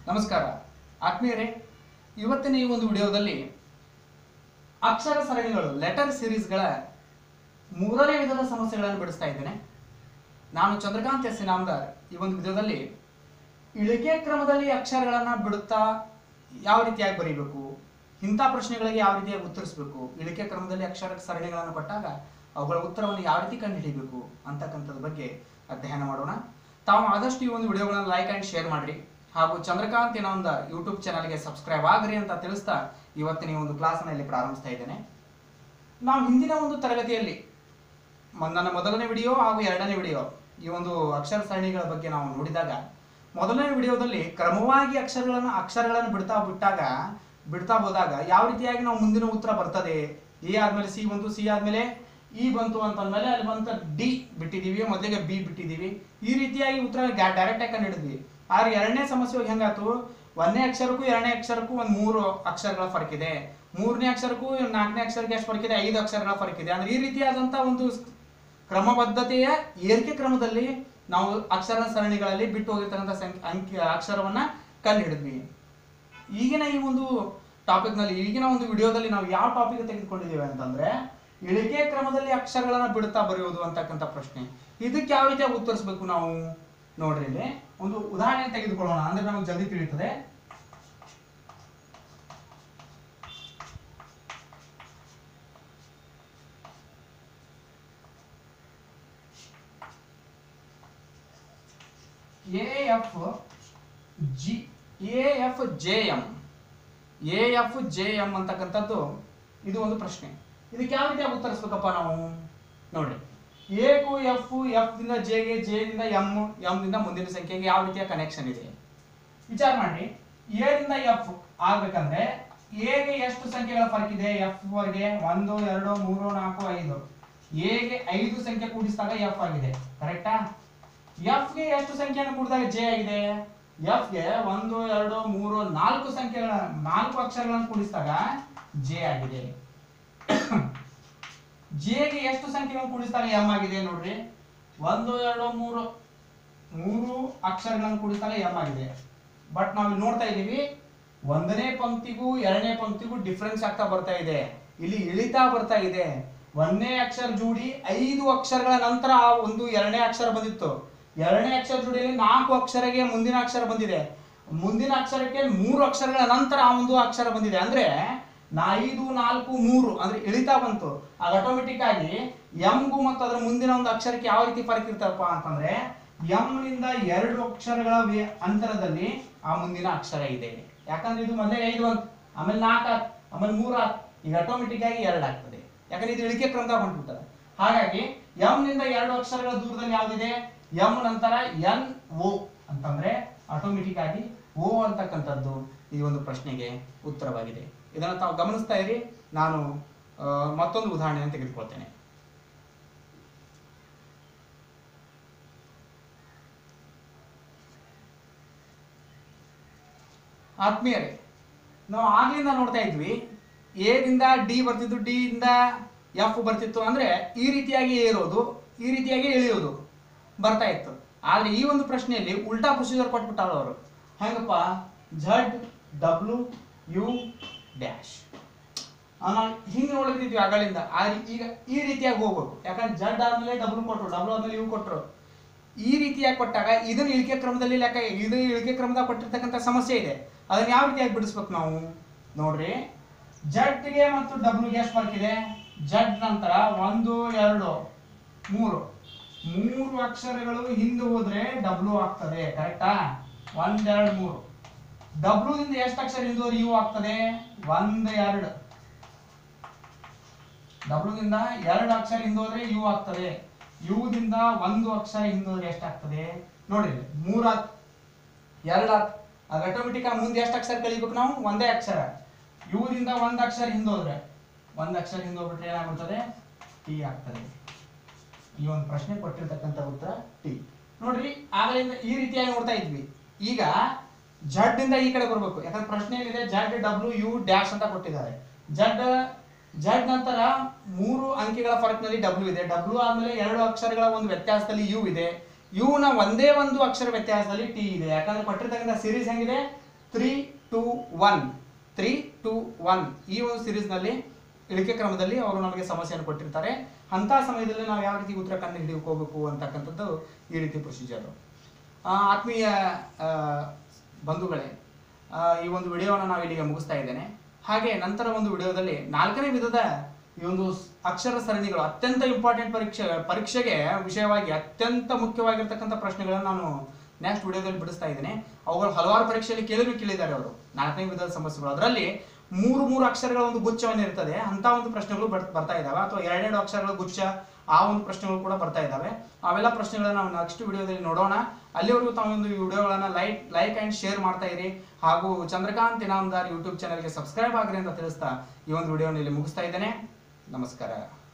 ನಮಸ್ಕಾರ ಆತ್ಮೀಯರೇ ಇವತ್ತಿನ ಈ ಒಂದು ವಿಡಿಯೋದಲ್ಲಿ ಅಕ್ಷರ ಸರಣಿಗಳು ಲೆಟರ್ ಸಿರೀಸ್ಗಳ ಮೂರನೇ ವಿಧದ ಸಮಸ್ಯೆಗಳನ್ನು ಬಿಡಿಸ್ತಾ ಇದ್ದೇನೆ ನಾನು ಚಂದ್ರಕಾಂತ್ ಎಸ್ ಇನಾಮದಾರ್ ಈ ಒಂದು ವಿಡಿಯೋದಲ್ಲಿ ಇಳಿಕೆ ಕ್ರಮದಲ್ಲಿ ಅಕ್ಷರಗಳನ್ನು ಬಿಡುತ್ತಾ ಯಾವ ರೀತಿಯಾಗಿ ಬರೀಬೇಕು ಇಂಥ ಪ್ರಶ್ನೆಗಳಿಗೆ ಯಾವ ರೀತಿಯಾಗಿ ಉತ್ತರಿಸಬೇಕು ಇಳಿಕೆ ಕ್ರಮದಲ್ಲಿ ಅಕ್ಷರ ಸರಣಿಗಳನ್ನು ಕೊಟ್ಟಾಗ ಅವುಗಳ ಉತ್ತರವನ್ನು ಯಾವ ರೀತಿ ಕಂಡುಹಿಡಿಯಬೇಕು ಅಂತಕ್ಕಂಥದ್ರ ಬಗ್ಗೆ ಅಧ್ಯಯನ ಮಾಡೋಣ ತಾವು ಆದಷ್ಟು ಈ ಒಂದು ವಿಡಿಯೋಗಳನ್ನು ಲೈಕ್ ಆ್ಯಂಡ್ ಶೇರ್ ಮಾಡಿರಿ ಹಾಗೂ ಚಂದ್ರಕಾಂತ್ ಏನೊಂದ ಯೂಟ್ಯೂಬ್ ಚಾನಲ್ಗೆ ಸಬ್ಸ್ಕ್ರೈಬ್ ಆಗ್ರಿ ಅಂತ ತಿಳಿಸ್ತಾ ಇವತ್ತಿನ ಈ ಒಂದು ಕ್ಲಾಸನ್ನು ಇಲ್ಲಿ ಪ್ರಾರಂಭಿಸ್ತಾ ಇದ್ದೇನೆ ನಾವು ಹಿಂದಿನ ಒಂದು ತರಗತಿಯಲ್ಲಿ ಮ- ನನ್ನ ಮೊದಲನೇ ವಿಡಿಯೋ ಹಾಗೂ ಎರಡನೇ ವಿಡಿಯೋ ಈ ಒಂದು ಅಕ್ಷರ ಸರಣಿಗಳ ಬಗ್ಗೆ ನಾವು ನೋಡಿದಾಗ ಮೊದಲನೇ ವಿಡಿಯೋದಲ್ಲಿ ಕ್ರಮವಾಗಿ ಅಕ್ಷರಗಳನ್ನು ಅಕ್ಷರಗಳನ್ನು ಬಿಡ್ತಾ ಬಿಟ್ಟಾಗ ಬಿಡ್ತಾ ಹೋದಾಗ ಯಾವ ರೀತಿಯಾಗಿ ನಾವು ಮುಂದಿನ ಉತ್ತರ ಬರ್ತದೆ ಎ ಆದ್ಮೇಲೆ ಸಿ ಬಂತು ಸಿ ಆದ್ಮೇಲೆ ಇ ಬಂತು ಅಂತಂದ್ಮೇಲೆ ಅಲ್ಲಿ ಬಂತ ಡಿ ಬಿಟ್ಟಿದೀವಿ ಮೊದಲಿಗೆ ಬಿ ಬಿಟ್ಟಿದೀವಿ ಈ ರೀತಿಯಾಗಿ ಉತ್ತರ ಡೈರೆಕ್ಟ್ ಆಗಿ ಕಂಡಿಡಿದ್ವಿ ಆದ್ರೆ ಎರಡನೇ ಸಮಸ್ಯೆ ಹೋಗಿ ಹೆಂಗಾತು ಒಂದನೇ ಅಕ್ಷರಕ್ಕೂ ಎರಡನೇ ಅಕ್ಷರಕ್ಕೂ ಒಂದು ಮೂರು ಅಕ್ಷರಗಳ ಫರಕ್ ಇದೆ ಮೂರನೇ ಅಕ್ಷರಕ್ಕೂ ನಾಲ್ಕನೇ ಅಕ್ಷರಕ್ಕೆ ಎಷ್ಟು ಫರಕ್ ಇದೆ ಐದು ಅಕ್ಷರಗಳ ಫರಕ್ ಇದೆ ಅಂದ್ರೆ ಈ ರೀತಿಯಾದಂತ ಒಂದು ಕ್ರಮಬದ್ಧತೆಯ ಏರಿಕೆ ಕ್ರಮದಲ್ಲಿ ನಾವು ಅಕ್ಷರ ಸರಣಿಗಳಲ್ಲಿ ಬಿಟ್ಟು ಹೋಗಿರ್ತಕ್ಕಂಥ ಸಂಖ್ಯೆ ಅಂಕಿ ಅಕ್ಷರವನ್ನ ಕಂಡು ಹಿಡಿದ್ವಿ ಈಗಿನ ಈ ಒಂದು ಟಾಪಿಕ್ ನಲ್ಲಿ ಈಗಿನ ಒಂದು ವಿಡಿಯೋದಲ್ಲಿ ನಾವು ಯಾವ ಟಾಪಿಕ್ ತೆಗೆದುಕೊಂಡಿದ್ದೇವೆ ಅಂತಂದ್ರೆ ಇಳಿಕೆ ಕ್ರಮದಲ್ಲಿ ಅಕ್ಷರಗಳನ್ನ ಬಿಡುತ್ತಾ ಬರೆಯುವುದು ಅಂತಕ್ಕಂಥ ಪ್ರಶ್ನೆ ಇದಕ್ಕೆ ಯಾವ ರೀತಿಯಾಗಿ ಉತ್ತರಿಸಬೇಕು ನಾವು ನೋಡ್ರಿ ಇಲ್ಲಿ ಒಂದು ಉದಾಹರಣೆ ತೆಗೆದುಕೊಳ್ಳೋಣ ಅಂದ್ರೆ ನಮಗೆ ಜಲ್ದಿ ತಿಳಿಯುತ್ತದೆ A F G A F J M A F J M ಅಂತಕ್ಕಂಥದ್ದು ಇದು ಒಂದು ಪ್ರಶ್ನೆ ಇದಕ್ಕೆ ಯಾವ ರೀತಿಯಾಗಿ ಉತ್ತರಿಸ್ಬೇಕಪ್ಪ ನಾವು ನೋಡ್ರಿ ಎ ಕು ಎಫ್ ಎಫ್ ದಿಂದ ಜೆಗೆ ಜೆ ದಿಂದ ಎಂ ಎಂ ದಿಂದ ಮುಂದಿನ ಸಂಖ್ಯೆಗೆ ಯಾವ ರೀತಿಯ ಕನೆಕ್ಷನ್ ಇದೆ ವಿಚಾರ ಮಾಡಿ ಎ ದಿಂದ ಎಫ್ ಆಗ್ಬೇಕಂದ್ರೆ ಎಗೆ ಎಷ್ಟು ಸಂಖ್ಯೆಗಳ ಫರಕ್ ಇದೆ ಎಫ್ ವರೆಗೆ ಒಂದು ಎರಡು ಮೂರು ನಾಲ್ಕು ಐದು ಎಗೆ ಐದು ಸಂಖ್ಯೆ ಕೂಡಿಸಿದಾಗ ಎಫ್ ಆಗಿದೆ ಕರೆಕ್ಟಾ ಎಫ್ ಗೆ ಎಷ್ಟು ಸಂಖ್ಯೆಯನ್ನು ಕೂಡಿದಾಗ ಜೆ ಆಗಿದೆ ಎಫ್ ಗೆ ಒಂದು ಎರಡು ಮೂರು ನಾಲ್ಕು ಸಂಖ್ಯೆಗಳ ನಾಲ್ಕು ಅಕ್ಷರಗಳನ್ನು ಕೂಡಿಸಿದಾಗ ಜೆ ಆಗಿದೆ ಜೆ ಗೆ ಎಷ್ಟು ಸಂಖ್ಯೆಗಳನ್ನು ಕೂಡಿಸಿದಾಗ ಎಂ ಆಗಿದೆ ನೋಡ್ರಿ ಒಂದು ಎರಡು ಮೂರು ಮೂರು ಅಕ್ಷರಗಳನ್ನು ಕೂಡಿಸಿದಾಗ ಎಂ ಆಗಿದೆ ಬಟ್ ನಾವು ಇಲ್ಲಿ ನೋಡ್ತಾ ಇದ್ದೀವಿ ಒಂದನೇ ಪಂಕ್ತಿಗೂ ಎರಡನೇ ಪಂಕ್ತಿಗೂ ಡಿಫ್ರೆನ್ಸ್ ಆಗ್ತಾ ಬರ್ತಾ ಇದೆ ಇಲ್ಲಿ ಇಳಿತಾ ಬರ್ತಾ ಇದೆ ಒಂದನೇ ಅಕ್ಷರ ಜೋಡಿ ಐದು ಅಕ್ಷರಗಳ ನಂತರ ಆ ಒಂದು ಎರಡನೇ ಅಕ್ಷರ ಬಂದಿತ್ತು ಎರಡನೇ ಅಕ್ಷರ ಜೋಡಿಯಲ್ಲಿ ನಾಲ್ಕು ಅಕ್ಷರಕ್ಕೆ ಮುಂದಿನ ಅಕ್ಷರ ಬಂದಿದೆ ಮುಂದಿನ ಅಕ್ಷರಕ್ಕೆ ಮೂರು ಅಕ್ಷರಗಳ ನಂತರ ಆ ಒಂದು ಅಕ್ಷರ ಬಂದಿದೆ ಅಂದ್ರೆ ನಾ ಐದು ನಾಲ್ಕು ಮೂರು ಅಂದ್ರೆ ಇಳಿತಾ ಬಂತು ಆಗ ಆಟೋಮೆಟಿಕ್ ಆಗಿ ಎಂಗೂ ಮತ್ತು ಅದರ ಮುಂದಿನ ಒಂದು ಅಕ್ಷರಕ್ಕೆ ಯಾವ ರೀತಿ ಫರಕ್ ಇರ್ತಪ್ಪ ಅಂತಂದ್ರೆ ಎಂ ನಿಂದ ಎರಡು ಅಕ್ಷರಗಳ ವ್ಯ- ಅಂತರದಲ್ಲಿ ಆ ಮುಂದಿನ ಅಕ್ಷರ ಇದೆ ಯಾಕಂದ್ರೆ ಇದು ಮೊದಲೇ ಐದು ಅಂತ ಆಮೇಲೆ ನಾಲ್ಕು ಆತ್ ಆಮೇಲೆ ಮೂರು ಆತ್ ಈಗ ಆಟೋಮೆಟಿಕ್ ಆಗಿ ಎರಡು ಆಗ್ತದೆ ಯಾಕಂದ್ರೆ ಇದು ಇಳಿಕೆ ಕ್ರಮದಾಗ ಹೊಂಟ್ಬಿಟ್ಟದೆ ಹಾಗಾಗಿ ಎಂ ನಿಂದ ಎರಡು ಅಕ್ಷರಗಳ ದೂರದಲ್ಲಿ ಯಾವ್ದಿದೆ ಎಂ ನಂತರ ಎನ್ ಓ ಅಂತಂದ್ರೆ ಆಟೋಮೆಟಿಕ್ ಆಗಿ ಓ ಅಂತಕ್ಕಂಥದ್ದು ಈ ಒಂದು ಪ್ರಶ್ನೆಗೆ ಉತ್ತರವಾಗಿದೆ ಇದನ್ನು ತಾವು ಗಮನಿಸ್ತಾ ಇರಿ ನಾನು ಆ, ಮತ್ತೊಂದು ಉದಾಹರಣೆಯನ್ನು ತೆಗೆದುಕೊಳ್ತೇನೆ ಆತ್ಮೀಯರೇ ನಾವು ಆಗ್ಲಿಂದ ನೋಡ್ತಾ ಇದ್ವಿ ಎ ದಿಂದ ಡಿ ಬರ್ತಿತ್ತು ಡಿ ಇಂದ ಎಫ್ ಬರ್ತಿತ್ತು ಅಂದ್ರೆ ಈ ರೀತಿಯಾಗಿ ಏರೋದು ಈ ರೀತಿಯಾಗಿ ಇಳಿಯೋದು ಬರ್ತಾ ಇತ್ತು ಆದ್ರೆ ಈ ಒಂದು ಪ್ರಶ್ನೆಯಲ್ಲಿ ಉಲ್ಟಾ ಪ್ರೊಸೀಜರ್ ಕೊಟ್ಬಿಟ್ಟಾರ ಅವರು ಹೆಂಗಪ್ಪ ಝಡ್ ಡಬ್ಲ್ಯೂ ಯು ಡ್ಯಾಶ್ ನಾವು ಹಿಂಗೆ ನೋಡ್ತಿದ್ವಿ ಆಗಳಿಂದ ಆದ್ರೆ ಈಗ ಈ ರೀತಿಯಾಗಿ ಹೋಗ್ಬೇಕು ಯಾಕಂದ್ರೆ ಜಡ್ ಆದ್ಮೇಲೆ ಡಬ್ಲ್ಯೂ ಕೊಟ್ರು ಡಬ್ಲ್ಯೂ ಆದ್ಮೇಲೆ ಯು ಕೊಟ್ರು ಈ ರೀತಿಯಾಗಿ ಕೊಟ್ಟಾಗ ಇದನ್ನ ಇಳಿಕೆ ಕ್ರಮದಲ್ಲಿ ಲೆಕ್ಕ ಇದು ಇಳಿಕೆ ಕ್ರಮದಾಗ ಕೊಟ್ಟಿರ್ತಕ್ಕಂಥ ಸಮಸ್ಯೆ ಇದೆ ಅದನ್ನ ಯಾವ ರೀತಿಯಾಗಿ ಬಿಡಿಸ್ಬೇಕು ನಾವು ನೋಡ್ರಿ ಜಡ್ಗೆ ಮತ್ತು ಡಬ್ಲ್ಯೂಗೆ ಎಷ್ಟು ಫರ್ಕ್ ಇದೆ ಜಡ್ ನಂತರ ಒಂದು ಎರಡು ಮೂರು ಮೂರು ಅಕ್ಷರಗಳು ಹಿಂದೆ ಹೋದ್ರೆ ಡಬ್ಲ್ಯೂ ಆಗ್ತದೆ ಕರೆಕ್ಟಾ ಒಂದ್ ಎರಡು ಮೂರು ಡಬ್ಲ್ಯೂ ದಿಂದ ಎಷ್ಟು ಅಕ್ಷರ ಹಿಂದೆ ಹೋದ್ರೆ ಯು ಆಗ್ತದೆ ಒಂದ್ ಎರಡು ಡಬ್ಲ್ಯೂ ದಿಂದ ಎರಡು ಅಕ್ಷರ ಹಿಂದೋದ್ರೆ ಯು ಆಗ್ತದೆ ಯು ದಿಂದ ಒಂದು ಅಕ್ಷರ ಹಿಂದೋದ್ರೆ ಎಷ್ಟಾಗ್ತದೆ ನೋಡ್ರಿ ಮೂರ್ ಆತ್ ಎರಡ್ ಆತ್ ಆಗ ಆಟೋಮೆಟಿಕ್ ಮುಂದೆ ಎಷ್ಟು ಅಕ್ಷರ ಕಲಿಬೇಕು ನಾವು ಒಂದೇ ಅಕ್ಷರ ಯು ದಿಂದ ಒಂದ್ ಅಕ್ಷರ ಹಿಂದೋದ್ರೆ ಒಂದ್ ಅಕ್ಷರ ಹಿಂದೋಗ್ಬಿಟ್ರೆ ಏನಾಗ್ಬಿಡ್ತದೆ ಟಿ ಆಗ್ತದೆ ಈ ಒಂದು ಪ್ರಶ್ನೆ ಕೊಟ್ಟಿರ್ತಕ್ಕಂಥ ಉತ್ತರ ಟಿ ನೋಡ್ರಿ ಆಗಲಿಂದ ಈ ರೀತಿಯಾಗಿ ನೋಡ್ತಾ ಇದ್ವಿ ಈಗ ಜಡ್ ಇಂದ ಈ ಕಡೆ ಬರ್ಬೇಕು ಯಾಕಂದ್ರೆ ಪ್ರಶ್ನೆ ಏನಿದೆ ಜಡ್ ಡಬ್ಲ್ಯೂ ಯು ಡ್ಯಾಶ್ ಅಂತ ಕೊಟ್ಟಿದ್ದಾರೆ ಜಡ್ ಜಡ್ ನಂತರ ಮೂರು ಅಂಕಿಗಳ ಫರಕ್ನಲ್ಲಿ ಡಬ್ಲ್ಯೂ ಇದೆ ಡಬ್ಲ್ಯೂ ಆದ್ಮೇಲೆ ಎರಡು ಅಕ್ಷರಗಳ ಒಂದು ವ್ಯತ್ಯಾಸದಲ್ಲಿ ಯು ಇದೆ ಯು ನ ಒಂದೇ ಒಂದು ಅಕ್ಷರ ವ್ಯತ್ಯಾಸದಲ್ಲಿ ಟಿ ಇದೆ ಯಾಕಂದ್ರೆ ಕೊಟ್ಟಿರ್ತಕ್ಕಂಥ ಸೀರೀಸ್ ಹೆಂಗಿದೆ three two one three two one ಈ ಒಂದು ಸಿರೀಸ್ನಲ್ಲಿ ಇಳಿಕೆ ಕ್ರಮದಲ್ಲಿ ಅವರು ನಮಗೆ ಸಮಸ್ಯೆಯನ್ನು ಕೊಟ್ಟಿರ್ತಾರೆ ಅಂಥ ಸಮಯದಲ್ಲಿ ನಾವು ಯಾವ ರೀತಿ ಉತ್ತರ ಕಂಡು ಹಿಡಿಯಕ್ಕೆ ಹೋಗ್ಬೇಕು ಅಂತಕ್ಕಂಥದ್ದು ಈ ರೀತಿ ಪ್ರೊಸೀಜರು ಆತ್ಮೀಯ ಆ, ಬಂಧುಗಳೇ ಆ, ಈ ಒಂದು ವಿಡಿಯೋನ ನಾವು ಇಲ್ಲಿಗೆ ಮುಗಿಸ್ತಾ ಇದ್ದೇನೆ ಹಾಗೆ ನಂತರ ಒಂದು ವಿಡಿಯೋದಲ್ಲಿ ನಾಲ್ಕನೇ ವಿಧದ ಈ ಒಂದು ಸ್- ಅಕ್ಷರ ಸರಣಿಗಳು ಅತ್ಯಂತ ಇಂಪಾರ್ಟೆಂಟ್ ಪರೀಕ್ಷೆ ಪರೀಕ್ಷೆಗೆ ವಿಷಯವಾಗಿ ಅತ್ಯಂತ ಮುಖ್ಯವಾಗಿರ್ತಕ್ಕಂಥ ಪ್ರಶ್ನೆಗಳನ್ನು ನಾನು ನೆಕ್ಸ್ಟ್ ವಿಡಿಯೋದಲ್ಲಿ ಬಿಡಿಸ್ತಾ ಇದ್ದೇನೆ ಅವುಗಳು ಹಲವಾರು ಪರೀಕ್ಷೆಯಲ್ಲಿ ಕೇಳಿದ್ರು ಕೇಳಿದ್ದಾರೆ ಅವರು ನಾಲ್ಕನೇ ವಿಧದ ಸಮಸ್ಯೆಗಳು ಅದರಲ್ಲಿ ಮೂರು ಮೂರು ಅಕ್ಷರಗಳ ಒಂದು ಗುಚ್ಛವನ್ನು ಇರ್ತದೆ ಅಂತ ಒಂದು ಪ್ರಶ್ನೆಗಳು ಬರ್- ಬರ್ತಾ ಇದಾವೆ ಅಥವಾ ಎರಡೆರಡು ಅಕ್ಷರಗಳ ಗುಚ್ಛ ಆ ಒಂದು ಪ್ರಶ್ನೆಗಳು ಕೂಡ ಬರ್ತಾ ಇದ್ದಾವೆ ಅವೆಲ್ಲ ಪ್ರಶ್ನೆಗಳನ್ನ ನಾವು ನೆಕ್ಸ್ಟ್ ವಿಡಿಯೋದಲ್ಲಿ ನೋಡೋಣ ಅಲ್ಲಿವರೆಗೂ ತಾವೊಂದು ಈ ವಿಡಿಯೋಗಳನ್ನ ಲೈಕ್ ಲೈಕ್ ಅಂಡ್ ಶೇರ್ ಮಾಡ್ತಾ ಇರಿ ಹಾಗೂ ಚಂದ್ರಕಾಂತ್ ಇನಾಮದಾರ್ ಯೂಟ್ಯೂಬ್ ಚಾನಲ್ಗೆ ಸಬ್ಸ್ಕ್ರೈಬ್ ಆಗ್ರಿ ಅಂತ ತಿಳಿಸ್ತಾ ಈ ಒಂದು ವಿಡಿಯೋನ ಇಲ್ಲಿ ಮುಗಿಸ್ತಾ ಇದ್ದೇನೆ ನಮಸ್ಕಾರ